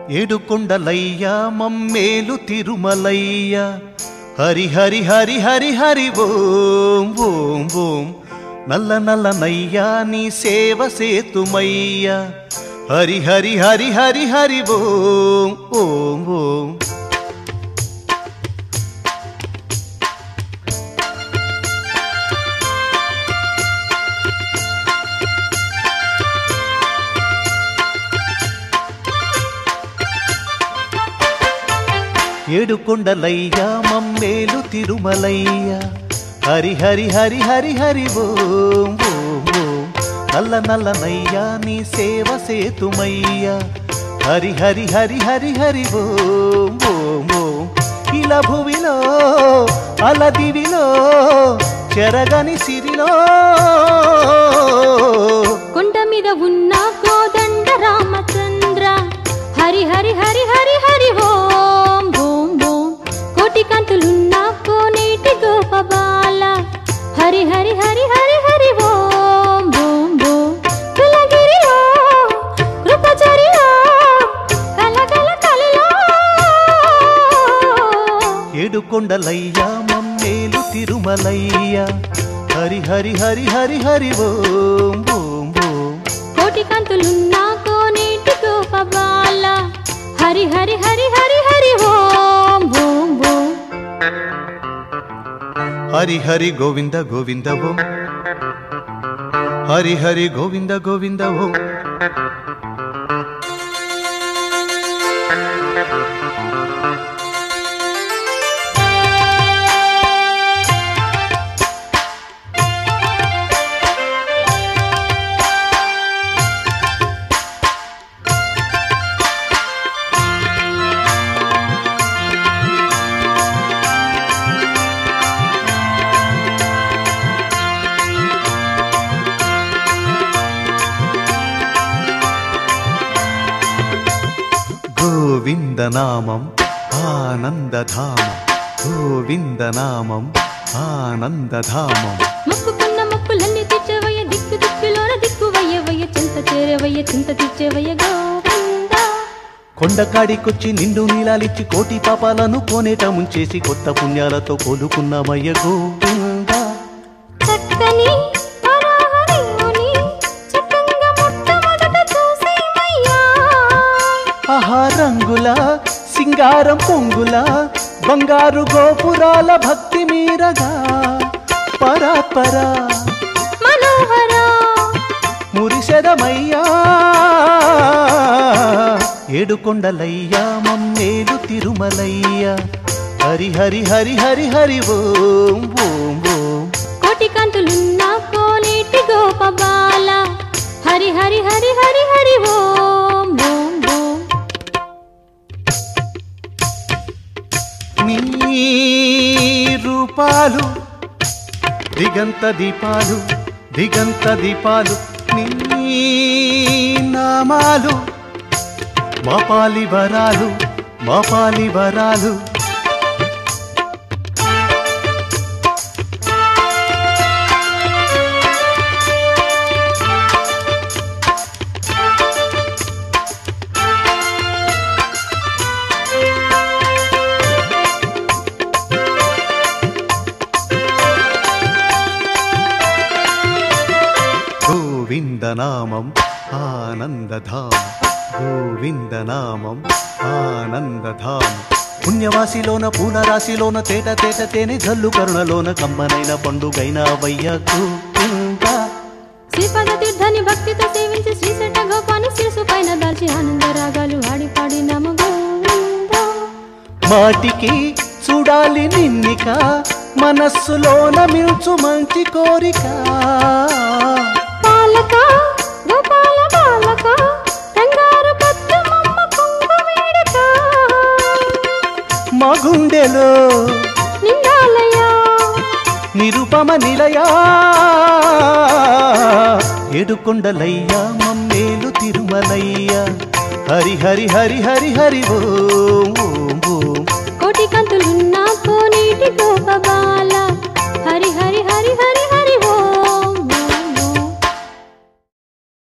ఏడుకొండలయ్య మమ్మేలు తిరుమలయ్య హరి హరి హరి హరి హరి ఓం ఓం ఓం నల్ల నల్ల నయ్యా నీ సేవ సేతుమయ్య హరి హరి హరి హరి హరి ఓం ఓం ఓం ఏడుకొండలయ్య మమ్మేలు తిరుమలయ్య హరి హరి హరి హరి హరి ఓం ఓం ఓం నల్ల నల్ల నయ్యా నీ సేవ సేతుమయ్య హరి హరి హరి హరి హరి ఓం ఓం ఓం ఇలా భువిలో అలదివిలో చెరగని సిరిలో కొండ మీద ఉన్న కోదండ రామచంద్ర హరి హరి హరి హరి హరి ఓం ఓం ఓం కోటి కంతులున్న కోనేటి గోపబాల హరి హరి హరి హరి హరి ఓం ఓం ఓం కులగిరిలో కృపచరిలో కలకల కలిలో ఏడుకొండలయ్య మమ్మేలు తిరుమలయ్య హరి హరి హరి హరి హరి ఓం ఓం ఓం కోటి కంతులున్న కోనేటి గోపబాల హరి హరి హరి హరి హరి ఓం ఓం ఓం హరి హరి గోవింద గోవింద ఓం హరి హరి గోవింద గోవింద ఓం గోవిందనామం ఆనందధామం గోవిందనామం ఆనందధామం మొక్కుకున్న మొక్కులన్నీ తెచ్చవయ్య దిక్కు దిక్కులోన దిక్కు వయ్యవయ్య చింత చేరవయ్య చింత తెచ్చవయ్య గోవింద కొండకాడికొచ్చి నిండు నీలాలిచ్చి కోటి పాపాలను కోనేట ముంచేసి కొత్త పుణ్యాలతో కోలుకున్నామయ్య గోవింద చక్కని వరాహదేవుని చక్కంగా మొట్టమొదట చూసేమయ్యా ఆహా రంగుల సింగారం పొంగుల బంగారు గోపురాల భక్తి మీరగా పరాపరా మనోహర మురిసెదమయ్యా ఏడుకొండలయ్యా మమ్మేలు తిరుమలయ్య హరి హరి హరి హరి హరి ఓం ఓం ఓం కోటి కంతులున్న కోనేటి గోపబాల హరి హరి హరి హరి హరి ఓం ఓం ఓం నీ రూపాలు దిగంత దీపాలు దిగంత దీపాలు నీ నామాలు మాపాలి వరాలు మాపాలి వరాలు గోవిందనామం ఆనందధామం గోవిందనామం ఆనందధామం పుణ్యవాసిలోన పూలరాశిలోన తేట తేట తేనె జల్లు కరుణలోన కమ్మనైన పండుగైన వయ్య గోవింద శ్రీపద తీర్థని భక్తితో సేవించి శ్రీశట గోపాని శిరసు పైన దాల్చి ఆనంద రాగాలు ఆడి పాడి నమ గోవింద మాటికి చూడాలి నిన్నిక మనస్సులోన మిల్చు మంచి కోరిక పాలక గోపాల బాలక రంగారు పద్దు మమ్మ కుంభ వేడుక మా గుండెలో నిండాలయ్యా నిరుపమ నిలయా ఏడుకొండలయ్యా మమ్మేలు తిరుమలయ్య హరి హరి హరి హరి హరి ఓం ఓం ఓం కోటి కంతులున్న కోనేటి గోపబా